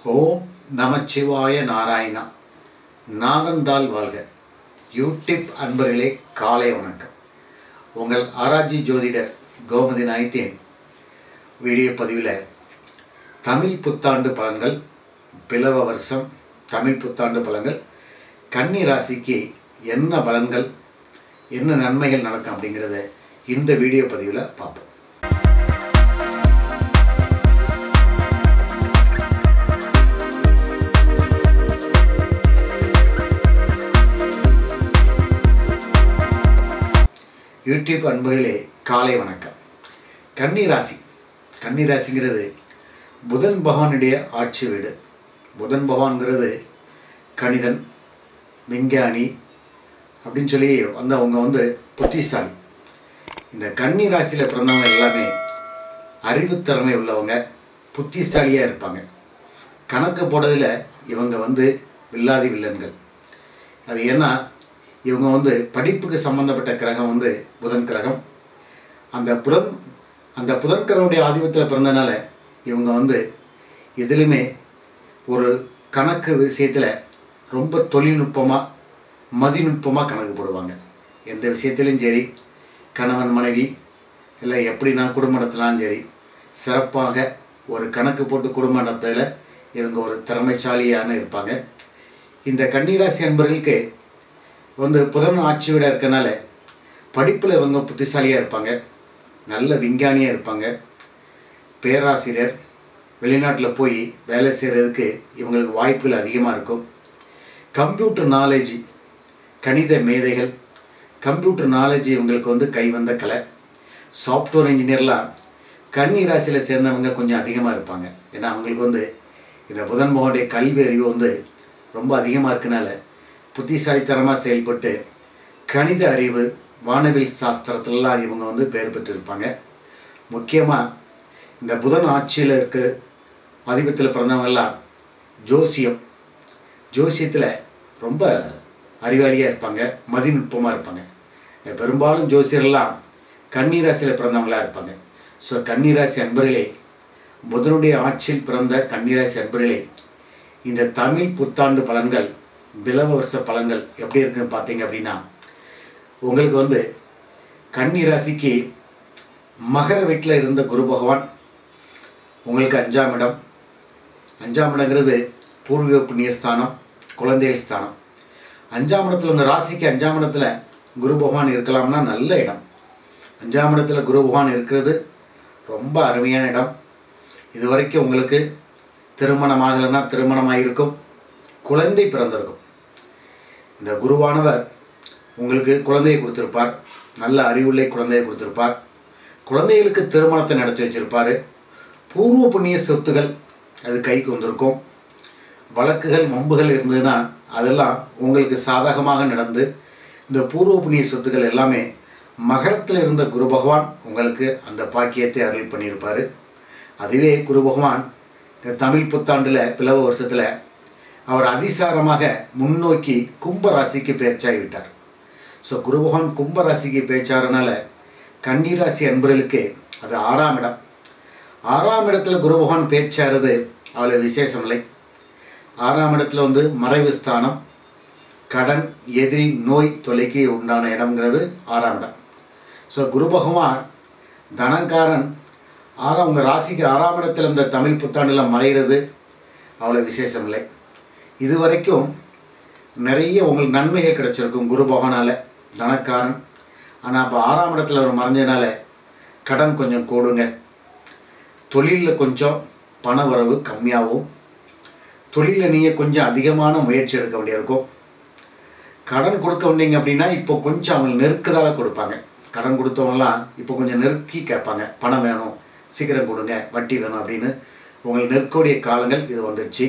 ஓம் நமச்சிவாய நாராயணா நாதந்தால் வாழ்க யூடியூப் அன்பர்களே காலை வணக்கம் உங்கள் ஆராய்ச்சி ஜோதிடர் கோமதி நாயத்தின் வீடியோ பதிவில் தமிழ் புத்தாண்டு பலன்கள் பிளவ வருஷம் தமிழ் புத்தாண்டு பலன்கள் கன்னி ராசிக்கு என்ன பலன்கள் என்ன நன்மைகள் நடக்கும் அப்படிங்கிறத இந்த வீடியோ பதிவில் பார்ப்போம் யூடியூப் அன்பர்களே காலை வணக்கம் கன்னி ராசி கன்னி ராசிங்கிறது புதன் பகவானுடைய ஆட்சி வீடு புதன் பகவான்கிறது கணிதன் விஞ்ஞானி அப்படின்னு சொல்லி வந்து அவங்க வந்து புத்திசாலி இந்த கன்னி ராசியில் பிறந்தவங்க எல்லாமே அறிவுத்திறமை உள்ளவங்க புத்திசாலியாக இருப்பாங்க கணக்கு போடுறதுல இவங்க வந்து வில்லாதி வில்லன்கள் அது ஏன்னா இவங்க வந்து படிப்புக்கு சம்மந்தப்பட்ட கிரகம் வந்து புதன் கிரகம் அந்த புதன் அந்த புதன் கிரகனுடைய ஆதிபத்தில் பிறந்தனால இவங்க வந்து எதுலையுமே ஒரு கணக்கு விஷயத்தில் ரொம்ப தொழில்நுட்பமாக மதிநுட்பமாக கணக்கு போடுவாங்க எந்த விஷயத்திலையும் சரி கணவன் மனைவி இல்லை எப்படி நான் குடும்பம் நடத்தலாம் சரி சிறப்பாக ஒரு கணக்கு போட்டு குடும்பம் நடத்தல இவங்க ஒரு திறமைசாலியான இருப்பாங்க இந்த கன்னிராசி அன்பர்களுக்கு வந்து புதன் ஆட்சி விட இருக்கனால படிப்பில் இவங்க புத்திசாலியாக இருப்பாங்க நல்ல விஞ்ஞானியாக இருப்பாங்க பேராசிரியர் வெளிநாட்டில் போய் வேலை செய்கிறதுக்கு இவங்களுக்கு வாய்ப்புகள் அதிகமாக இருக்கும் கம்ப்யூட்டர் நாலேஜ் கணித மேதைகள் கம்ப்யூட்டர் நாலேஜ் இவங்களுக்கு வந்து கைவந்த கலை சாஃப்ட்வேர் இன்ஜினியர்லாம் கன்னி ராசியில் சேர்ந்தவங்க கொஞ்சம் அதிகமாக இருப்பாங்க ஏன்னா அவங்களுக்கு வந்து இந்த புதன் மகனுடைய கல்வி அறிவு வந்து ரொம்ப அதிகமாக இருக்கனால புத்திசாலித்தனமாக செயல்பட்டு கணித அறிவு வானவில் சாஸ்திரத்திலலாம் இவங்க வந்து பெயர் பெற்றிருப்பாங்க முக்கியமாக இந்த புதன் ஆட்சியில் இருக்க அதிபத்தில் பிறந்தவங்கெல்லாம் ஜோசியம் ஜோசியத்தில் ரொம்ப அறிவாளியாக இருப்பாங்க மதிநுட்பமாக இருப்பாங்க பெரும்பாலும் ஜோசியர்லாம் கன்னிராசியில் பிறந்தவங்களாக இருப்பாங்க ஸோ கன்னிராசி அன்பர்களே புதனுடைய ஆட்சியில் பிறந்த கன்னிராசி அன்பர்களே இந்த தமிழ் புத்தாண்டு பலன்கள் பிளவ வருஷ பலன்கள் எப்படி இருக்குன்னு பார்த்தீங்க அப்படின்னா உங்களுக்கு வந்து கன்னி ராசிக்கு மகர வீட்டில் இருந்த குரு பகவான் உங்களுக்கு அஞ்சாம் இடம் அஞ்சாம் இடங்கிறது பூர்வீக புண்ணியஸ்தானம் குழந்தைகள் ஸ்தானம் அஞ்சாம் இடத்துல உங்கள் ராசிக்கு அஞ்சாம் இடத்துல குரு பகவான் இருக்கலாம்னா நல்ல இடம் அஞ்சாம் இடத்துல குரு பகவான் இருக்கிறது ரொம்ப அருமையான இடம் இது வரைக்கும் உங்களுக்கு திருமணம் ஆகலைன்னா திருமணமாக இருக்கும் குழந்தை பிறந்திருக்கும் இந்த குருவானவர் உங்களுக்கு குழந்தையை கொடுத்துருப்பார் நல்ல அறிவுள்ளை குழந்தையை கொடுத்துருப்பார் குழந்தைகளுக்கு திருமணத்தை நடத்தி வச்சிருப்பார் பூர்வ புண்ணிய சொத்துகள் அது கைக்கு வந்திருக்கும் வழக்குகள் மம்புகள் இருந்ததுன்னா அதெல்லாம் உங்களுக்கு சாதகமாக நடந்து இந்த பூர்வ புண்ணிய சொத்துக்கள் எல்லாமே மகரத்தில் இருந்த குரு பகவான் உங்களுக்கு அந்த பாக்கியத்தை அருள் பண்ணியிருப்பார் அதுவே குரு பகவான் இந்த தமிழ் புத்தாண்டில் பிளவ வருஷத்தில் அவர் அதிசாரமாக முன்னோக்கி கும்ப ராசிக்கு பேச்சாகி விட்டார் ஸோ குரு பகவான் கும்ப ராசிக்கு பேச்சாரனால கன்னிராசி அன்பர்களுக்கு அது ஆறாம் இடம் ஆறாம் இடத்துல குரு பகவான் பேச்சாருது அவ்வளோ விசேஷம் இல்லை ஆறாம் இடத்துல வந்து மறைவு ஸ்தானம் கடன் எதிரி நோய் தொலைக்கு உண்டான இடம்ங்கிறது ஆறாம் இடம் ஸோ குரு பகவான் தனக்காரன் ஆறாம் உங்கள் ராசிக்கு ஆறாம் இடத்துல இந்த தமிழ் புத்தாண்டில் மறைகிறது அவ்வளோ விசேஷம் இல்லை இது வரைக்கும் நிறைய உங்களுக்கு நன்மைகள் கிடைச்சிருக்கும் குரு பகவானால் தனக்காரன் ஆனால் அப்போ ஆறாம் இடத்துல அவர் மறைஞ்சதுனால கடன் கொஞ்சம் கூடுங்க தொழிலில் கொஞ்சம் பண வரவு கம்மியாகும் தொழிலில் நீங்கள் கொஞ்சம் அதிகமான முயற்சி எடுக்க வேண்டியிருக்கும் கடன் கொடுக்க வந்தீங்க அப்படின்னா இப்போ கொஞ்சம் அவங்க நெருக்குதலாக கொடுப்பாங்க கடன் கொடுத்தவங்களாம் இப்போ கொஞ்சம் நெருக்கி கேட்பாங்க பணம் வேணும் சீக்கிரம் கொடுங்க வட்டி வேணும் அப்படின்னு உங்களுக்கு நெருக்கக்கூடிய காலங்கள் இது வந்துடுச்சு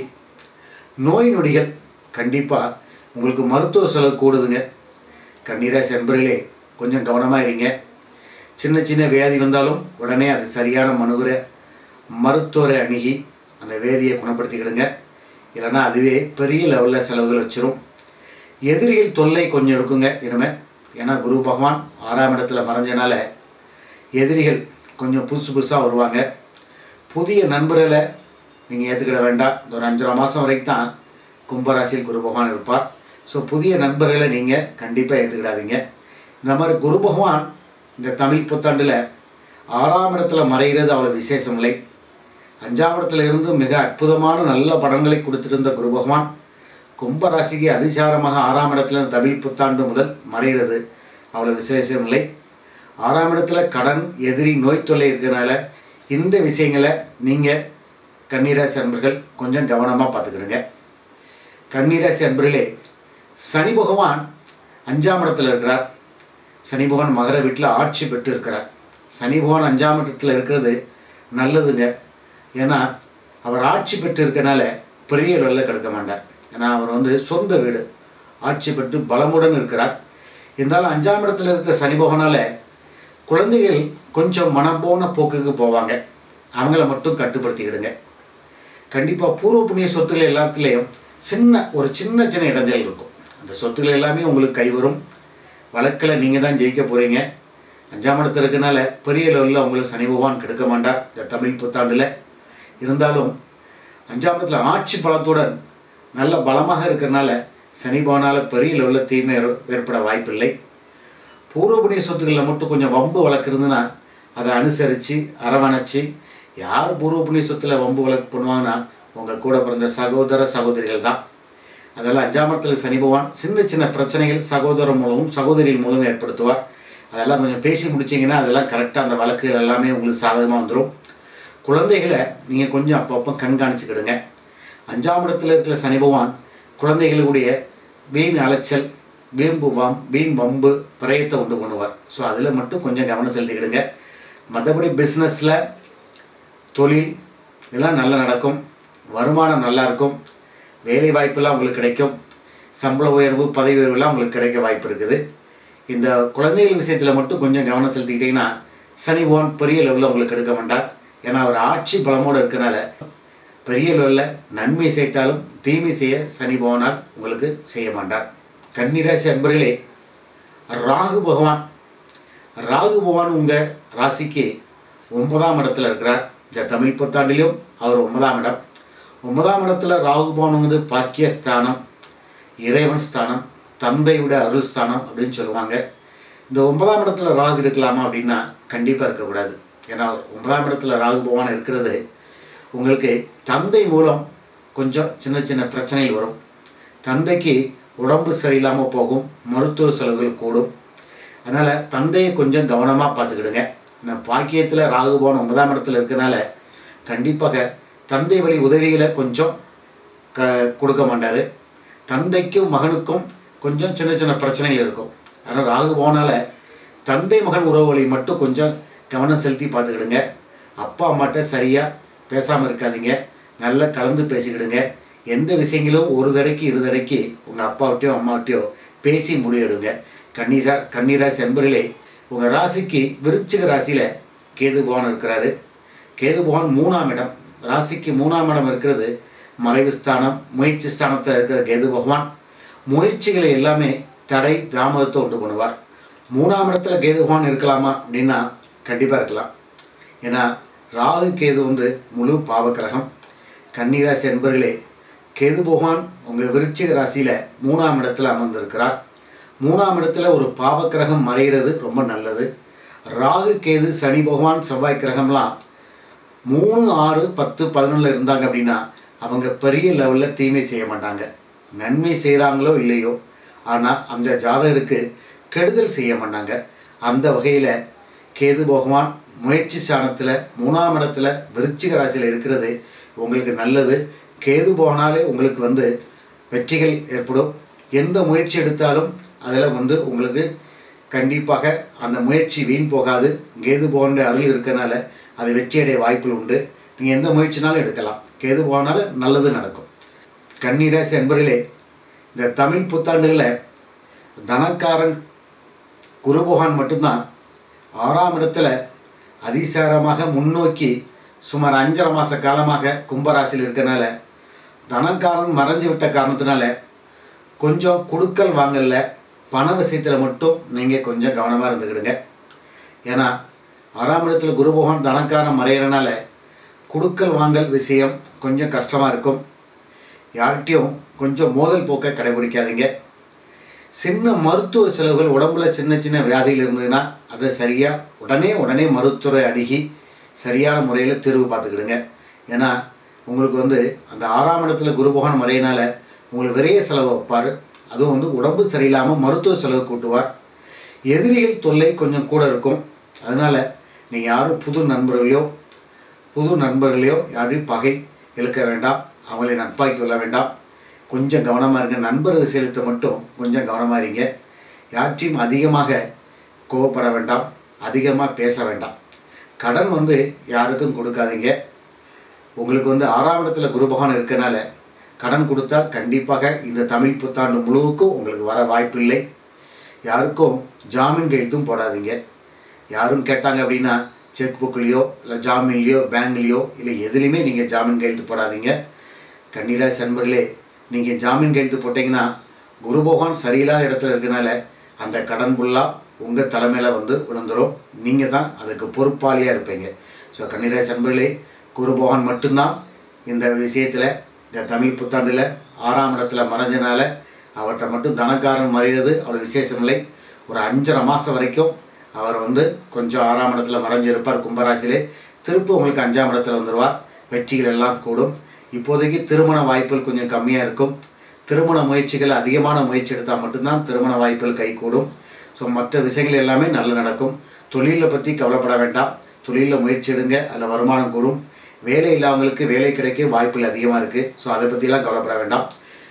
நோய் நொடிகள் கண்டிப்பாக உங்களுக்கு மருத்துவ செலவு கூடுதுங்க கண்ணீராசி அன்பர்களே கொஞ்சம் கவனமாக இருங்க சின்ன சின்ன வியாதி வந்தாலும் உடனே அது சரியான மனுகுரை மருத்துவரை அணுகி அந்த வேதியை குணப்படுத்திக்கிடுங்க இல்லைன்னா அதுவே பெரிய லெவலில் செலவுகள் வச்சிரும் எதிரிகள் தொல்லை கொஞ்சம் இருக்குங்க இனிமே ஏன்னா குரு பகவான் ஆறாம் இடத்துல மறைஞ்சனால எதிரிகள் கொஞ்சம் புதுசு புதுசாக வருவாங்க புதிய நண்பர்களை நீங்கள் ஏற்றுக்கிட வேண்டாம் இந்த ஒரு அஞ்சரை மாதம் வரைக்கும் தான் கும்பராசியில் குரு பகவான் இருப்பார் ஸோ புதிய நண்பர்களை நீங்கள் கண்டிப்பாக ஏற்றுக்கிடாதீங்க இந்த மாதிரி குரு பகவான் இந்த தமிழ் புத்தாண்டில் ஆறாம் இடத்துல மறைகிறது அவ்வளோ விசேஷம் இல்லை அஞ்சாம் இடத்துல இருந்து மிக அற்புதமான நல்ல படங்களை கொடுத்திருந்த குரு பகவான் கும்பராசிக்கு அதிசாரமாக ஆறாம் இடத்துல இந்த தமிழ் புத்தாண்டு முதல் மறைகிறது அவ்வளோ விசேஷம் இல்லை ஆறாம் இடத்துல கடன் எதிரி நோய் தொல்லை இருக்கிறனால இந்த விஷயங்களை நீங்கள் கன்னிராசி அன்பர்கள் கொஞ்சம் கவனமாக பார்த்துக்கிடுங்க கன்னிராசி அன்பர்களே சனி பகவான் அஞ்சாம் இடத்துல இருக்கிறார் சனி பகவான் மகர வீட்டில் ஆட்சி பெற்று இருக்கிறார் சனி பகவான் அஞ்சாம் இடத்துல இருக்கிறது நல்லதுங்க ஏன்னா அவர் ஆட்சி பெற்று இருக்கனால பெரிய வெள்ள கெடுக்க மாட்டார் ஏன்னா அவர் வந்து சொந்த வீடு ஆட்சி பெற்று பலமுடன் இருக்கிறார் இருந்தாலும் அஞ்சாம் இடத்துல இருக்கிற சனி பகவானால குழந்தைகள் கொஞ்சம் மனம் போன போக்குக்கு போவாங்க அவங்கள மட்டும் கட்டுப்படுத்திக்கிடுங்க கண்டிப்பாக பூர்வ புண்ணிய சொத்துக்கள் எல்லாத்துலேயும் சின்ன ஒரு சின்ன சின்ன இடைஞ்சல் இருக்கும் அந்த சொத்துக்கள் எல்லாமே உங்களுக்கு கைவரும் வழக்கில் நீங்கள் தான் ஜெயிக்க போகிறீங்க அஞ்சாம் இடத்துல இருக்கனால பெரிய லெவலில் உங்களுக்கு சனி பகவான் கெடுக்க மாட்டார் இந்த தமிழ் புத்தாண்டில் இருந்தாலும் அஞ்சாம் இடத்துல ஆட்சி பலத்துடன் நல்ல பலமாக இருக்கிறனால சனி பகவானால் பெரிய லெவலில் தீமை ஏற்ப- ஏற்பட வாய்ப்பில்லை பூர்வ புண்ணிய சொத்துக்களில் மட்டும் கொஞ்சம் வம்பு வழக்கு இருந்துன்னா அதை அனுசரித்து அரவணைச்சு யார் பூர்வ புண்ணிய சொத்தில் வம்பு வழக்கு பண்ணுவாங்கன்னா உங்கள் கூட பிறந்த சகோதர சகோதரிகள் தான் அதெல்லாம் அஞ்சாம் இடத்துல சனி பகவான் சின்ன சின்ன பிரச்சனைகள் சகோதரர் மூலமும் சகோதரிகள் மூலம் ஏற்படுத்துவார் அதெல்லாம் கொஞ்சம் பேசி முடிச்சிங்கன்னா அதெல்லாம் கரெக்டாக அந்த வழக்குகள் எல்லாமே உங்களுக்கு சாதகமாக வந்துடும் குழந்தைகளை நீங்கள் கொஞ்சம் அப்பப்போ கண்காணிச்சுக்கிடுங்க அஞ்சாம் இடத்துல இருக்கிற சனி பகவான் குழந்தைகளுடைய வீண் அலைச்சல் வீம்பு வம் வீண் வம்பு பிரயத்தை உண்டு பண்ணுவார் ஸோ அதில் மட்டும் கொஞ்சம் கவனம் செலுத்திக்கிடுங்க மற்றபடி பிஸ்னஸில் தொழில் எல்லாம் நல்லா நடக்கும் வருமானம் நல்லா இருக்கும் வேலை வாய்ப்பெல்லாம் உங்களுக்கு கிடைக்கும் சம்பள உயர்வு பதவி உயர்வுலாம் உங்களுக்கு கிடைக்க வாய்ப்பு இருக்குது இந்த குழந்தைகள் விஷயத்தில் மட்டும் கொஞ்சம் கவனம் செலுத்திக்கிட்டிங்கன்னா சனி பகவான் பெரிய லெவலில் உங்களுக்கு எடுக்க மாட்டார் ஏன்னா அவர் ஆட்சி பலமோடு இருக்கனால பெரிய லெவலில் நன்மை செய்தாலும் தீமை செய்ய சனி பகவானால் உங்களுக்கு செய்ய மாட்டார் கன்னிராசி அன்பர்களே ராகு பகவான் ராகு பகவான் உங்கள் ராசிக்கு ஒன்பதாம் இடத்துல இருக்கிறார் இந்த தமிழ் புத்தாண்டிலும் அவர் ஒன்பதாம் இடம் ஒன்பதாம் இடத்துல ராகு பகவான் வந்து பாக்கியஸ்தானம் இறைவன் ஸ்தானம் தந்தையோட அருள் ஸ்தானம் அப்படின்னு சொல்லுவாங்க இந்த ஒன்பதாம் இடத்துல ராகு இருக்கலாமா அப்படின்னா கண்டிப்பாக இருக்கக்கூடாது ஏன்னா ஒன்பதாம் இடத்துல ராகு பகவான் இருக்கிறது உங்களுக்கு தந்தை மூலம் கொஞ்சம் சின்ன சின்ன பிரச்சனைகள் வரும் தந்தைக்கு உடம்பு சரியில்லாமல் போகும் மருத்துவ செலவுகள் கூடும் அதனால் தந்தையை கொஞ்சம் கவனமாக பார்த்துக்கிடுங்க இந்த பாக்கியத்தில் ராகு பகவான் ஒன்பதாம் இடத்துல இருக்கனால கண்டிப்பாக தந்தை வழி உதவிகளை கொஞ்சம் க கொடுக்க மாட்டார் தந்தைக்கும் மகனுக்கும் கொஞ்சம் சின்ன சின்ன பிரச்சனைகள் இருக்கும் அதனால் ராகு போனால தந்தை மகன் உறவுகளை மட்டும் கொஞ்சம் கவனம் செலுத்தி பார்த்துக்கிடுங்க அப்பா அம்மாட்ட சரியாக பேசாமல் இருக்காதீங்க நல்லா கலந்து பேசிக்கிடுங்க எந்த விஷயங்களும் ஒரு தடைக்கு இரு தடைக்கு உங்கள் அப்பாவிட்டையோ அம்மாவிட்டையோ பேசி முடிவெடுங்க கன்னிசா கன்னிராசி அன்பர்களே உங்கள் ராசிக்கு விருச்சிக ராசியில் கேது பகவான் இருக்கிறாரு கேது பகவான் மூணாம் இடம் ராசிக்கு மூணாம் இடம் இருக்கிறது மறைவு ஸ்தானம் முயற்சி ஸ்தானத்தில் இருக்கிற கேது பகவான் முயற்சிகளை எல்லாமே தடை தாமதத்தை உண்டு பண்ணுவார் மூணாம் இடத்துல கேது பகவான் இருக்கலாமா அப்படின்னா கண்டிப்பாக இருக்கலாம் ஏன்னா ராகு கேது வந்து முழு பாவக்கிரகம் கன்னிராசி என்பர்களே கேது பகவான் உங்கள் விருச்சிக ராசியில் மூணாம் இடத்துல அமர்ந்திருக்கிறார் மூணாம் இடத்துல ஒரு பாவக்கிரகம் மறைகிறது ரொம்ப நல்லது ராகு கேது சனி பகவான் செவ்வாய் கிரகம்லாம் மூணு ஆறு பத்து பதினொன்றில் இருந்தாங்க அப்படின்னா அவங்க பெரிய லெவலில் தீமை செய்ய மாட்டாங்க நன்மை செய்கிறாங்களோ இல்லையோ ஆனால் அந்த ஜாதகருக்கு கெடுதல் செய்ய மாட்டாங்க அந்த வகையில் கேது பகவான் முயற்சி ஸ்தானத்தில் மூணாம் இடத்துல விருச்சிக ராசியில் இருக்கிறது உங்களுக்கு நல்லது கேது போனாலே உங்களுக்கு வந்து வெற்றிகள் ஏற்படும் எந்த முயற்சி எடுத்தாலும் அதில் வந்து உங்களுக்கு கண்டிப்பாக அந்த முயற்சி வீண் போகாது கேது போன்ற அருள் இருக்கனால அது வெற்றியடைய வாய்ப்புகள் உண்டு நீங்கள் எந்த முயற்சினாலும் எடுக்கலாம் கேது போனாலும் நல்லது நடக்கும் கன்னிராசி அன்பர்களே இந்த தமிழ் புத்தாண்டுகளில் தனக்காரன் குரு பகவான் மட்டும்தான் ஆறாம் இடத்துல அதிசாரமாக முன்னோக்கி சுமார் அஞ்சரை மாத காலமாக கும்பராசியில் இருக்கனால தனக்காரன் மறைஞ்சு விட்ட காரணத்தினால கொஞ்சம் குடுக்கல் வாங்கல பண விஷயத்தில் மட்டும் நீங்கள் கொஞ்சம் கவனமாக இருந்துக்கிடுங்க ஏன்னா ஆறாம் இடத்துல குரு பகவான் தனக்காரன் மறையிறனால குடுக்கல் வாங்கல் விஷயம் கொஞ்சம் கஷ்டமாக இருக்கும் யார்கிட்டையும் கொஞ்சம் மோதல் போக்கை கடைபிடிக்காதீங்க சின்ன மருத்துவ செலவுகள் உடம்புல சின்ன சின்ன வியாதிகள் இருந்ததுன்னா அதை சரியாக உடனே உடனே மருத்துவரை அணுகி சரியான முறையில் தீர்வு பார்த்துக்கிடுங்க ஏன்னா உங்களுக்கு வந்து அந்த ஆறாம் இடத்துல குரு பகவான் முறையினால உங்களுக்கு விரைய செலவு வைப்பார் அதுவும் வந்து உடம்பு சரியில்லாமல் மருத்துவ செலவு கூட்டுவார் எதிரிகள் தொல்லை கொஞ்சம் கூட இருக்கும் அதனால் நீங்கள் யாரும் புது நண்பர்களையோ புது நண்பர்களையோ யாரையும் பகை இழுக்க வேண்டாம் அவங்களை நட்பாக்கி கொள்ள வேண்டாம் கொஞ்சம் கவனமாக இருங்க நண்பர் விஷயத்தை மட்டும் கொஞ்சம் கவனமாக இருங்க யார்ட்டையும் அதிகமாக கோவப்பட வேண்டாம் அதிகமாக பேச வேண்டாம் கடன் வந்து யாருக்கும் கொடுக்காதீங்க உங்களுக்கு வந்து ஆறாம் இடத்துல குரு பகவான் இருக்கனால கடன் கொடுத்தா கண்டிப்பாக இந்த தமிழ் புத்தாண்டு முழுவுக்கும் உங்களுக்கு வர வாய்ப்பு இல்லை யாருக்கும் ஜாமீன் கையெழுத்தும் போடாதீங்க யாரும் கேட்டாங்க அப்படின்னா செக் புக்லேயோ இல்லை ஜாமீன்லேயோ பேங்க்லேயோ இல்லை எதுலேயுமே நீங்கள் ஜாமீன் கையெழுத்து போடாதீங்க கன்னிராசி அன்பர்களே நீங்கள் ஜாமீன் கையெழுத்து போட்டிங்கன்னா குரு பகவான் சரியில்லாத இடத்துல இருக்கனால அந்த கடன் ஃபுல்லாக உங்கள் தலைமையில் வந்து விழுந்துடும் நீங்கள் தான் அதுக்கு பொறுப்பாளியாக இருப்பீங்க ஸோ கன்னிராசி அன்பர்களே குரு பகவான் மட்டும்தான் இந்த விஷயத்தில் இந்த தமிழ் புத்தாண்டில் ஆறாம் இடத்துல மறைஞ்சனால அவர்கிட்ட மட்டும் தனக்காரன் மறைகிறது அவர் விசேஷம் இல்லை ஒரு அஞ்சரை மாதம் வரைக்கும் அவர் வந்து கொஞ்சம் ஆறாம் இடத்துல மறைஞ்சிருப்பார் கும்பராசியிலே திருப்பி உங்களுக்கு அஞ்சாம் இடத்துல வந்துடுவார் வெற்றிகள் எல்லாம் கூடும் இப்போதைக்கு திருமண வாய்ப்புகள் கொஞ்சம் கம்மியாக இருக்கும் திருமண முயற்சிகள் அதிகமான முயற்சி எடுத்தால் மட்டும்தான் திருமண வாய்ப்புகள் கைகூடும் ஸோ மற்ற விஷயங்கள் எல்லாமே நல்ல நடக்கும் தொழிலை பற்றி கவலைப்பட வேண்டாம் தொழிலில் முயற்சி எடுங்க அதில் வருமானம் கூடும் வேலை இல்லாதவங்களுக்கு வேலை கிடைக்க வாய்ப்புகள் அதிகமாக இருக்குது ஸோ அதை பற்றிலாம் கவலைப்பட வேண்டாம்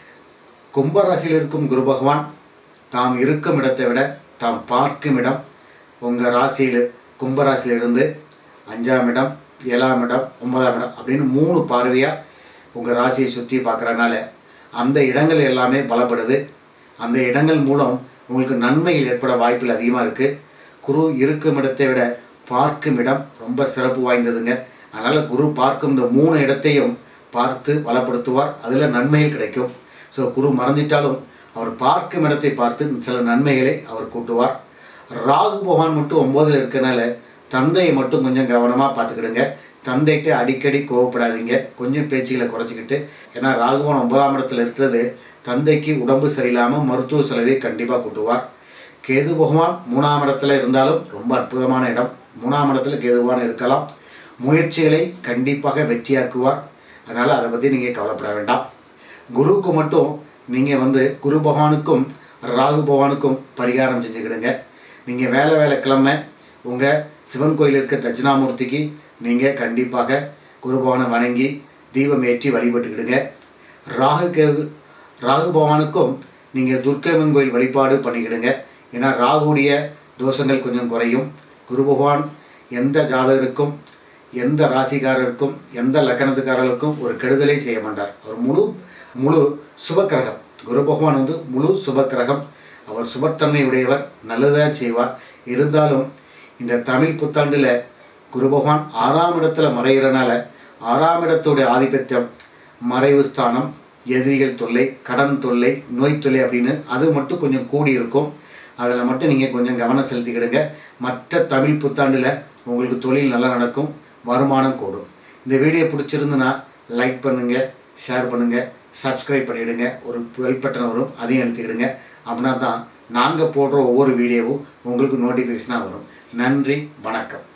கும்பராசியில் இருக்கும் குரு பகவான் தாம் இருக்கும் இடத்தை விட தாம் பார்க்கும் இடம் உங்கள் ராசியில் கும்பராசியிலிருந்து அஞ்சாம் இடம் ஏழாம் இடம் ஒன்பதாம் இடம் அப்படின்னு மூணு பார்வையாக உங்கள் ராசியை சுற்றி பார்க்குறனால அந்த இடங்கள் எல்லாமே பலப்படுது அந்த இடங்கள் மூலம் உங்களுக்கு நன்மைகள் ஏற்பட வாய்ப்புகள் அதிகமாக இருக்குது குரு இருக்கும் இடத்தை விட பார்க்கும் இடம் ரொம்ப சிறப்பு வாய்ந்ததுங்க அதனால் குரு பார்க்கும் இந்த மூணு இடத்தையும் பார்த்து பலப்படுத்துவார் அதில் நன்மைகள் கிடைக்கும் ஸோ குரு மறந்துட்டாலும் அவர் பார்க்கும் இடத்தை பார்த்து சில நன்மைகளை அவர் கூட்டுவார் ராகு பகவான் மட்டும் ஒம்போதில் இருக்கனால தந்தையை மட்டும் கொஞ்சம் கவனமாக பார்த்துக்கிடுங்க தந்தைகிட்ட அடிக்கடி கோவப்படாதீங்க கொஞ்சம் பேச்சுகளை குறைச்சிக்கிட்டு ஏன்னா ராகுபவன் ஒன்பதாம் இடத்துல இருக்கிறது தந்தைக்கு உடம்பு சரியில்லாமல் மருத்துவ செலவை கண்டிப்பாக கூட்டுவார் கேது பகவான் மூணாம் இடத்துல இருந்தாலும் ரொம்ப அற்புதமான இடம் மூணாம் இடத்துல கேது பகவான் இருக்கலாம் முயற்சிகளை கண்டிப்பாக வெற்றியாக்குவார் அதனால் அதை பற்றி நீங்கள் கவலைப்பட வேண்டாம் குருவுக்கு மட்டும் நீங்கள் வந்து குரு பகவானுக்கும் ராகு பகவானுக்கும் பரிகாரம் செஞ்சுக்கிடுங்க நீங்கள் வேலை வேலை கிழமை உங்கள் சிவன் கோயில் இருக்க தட்சிணாமூர்த்திக்கு நீங்கள் கண்டிப்பாக குரு பகவானை வணங்கி தீபம் ஏற்றி வழிபட்டுக்கிடுங்க ராகு கேது ராகு பகவானுக்கும் நீங்கள் துர்க்கைவன் கோயில் வழிபாடு பண்ணிக்கிடுங்க ஏன்னா ராகுடைய தோஷங்கள் கொஞ்சம் குறையும் குரு பகவான் எந்த ஜாதகருக்கும் எந்த ராசிக்காரருக்கும் எந்த லக்கணத்துக்காரர்களுக்கும் ஒரு கெடுதலை செய்ய மாட்டார் அவர் முழு முழு சுபக்கிரகம் குரு பகவான் வந்து முழு சுபக்கிரகம் அவர் சுபத்தன்மை உடையவர் நல்லதாக செய்வார் இருந்தாலும் இந்த தமிழ் புத்தாண்டில் குரு பகவான் ஆறாம் இடத்துல மறைகிறனால ஆறாம் இடத்துடைய ஆதிபத்தியம் மறைவு ஸ்தானம் எதிரிகள் தொல்லை கடன் தொல்லை நோய் தொல்லை அப்படின்னு அது மட்டும் கொஞ்சம் கூடி இருக்கும் அதில் மட்டும் நீங்கள் கொஞ்சம் கவனம் செலுத்திக்கிடுங்க மற்ற தமிழ் புத்தாண்டில் உங்களுக்கு தொழில் நல்லா நடக்கும் வருமானம் கூடும் இந்த வீடியோ பிடிச்சிருந்துன்னா லைக் பண்ணுங்கள் ஷேர் பண்ணுங்கள் சப்ஸ்கிரைப் பண்ணிவிடுங்க ஒரு பெல் பட்டன் வரும் அதையும் அழுத்திக்கிடுங்க அப்படின்னா தான் நாங்கள் போடுற ஒவ்வொரு வீடியோவும் உங்களுக்கு நோட்டிஃபிகேஷனாக வரும் நன்றி வணக்கம்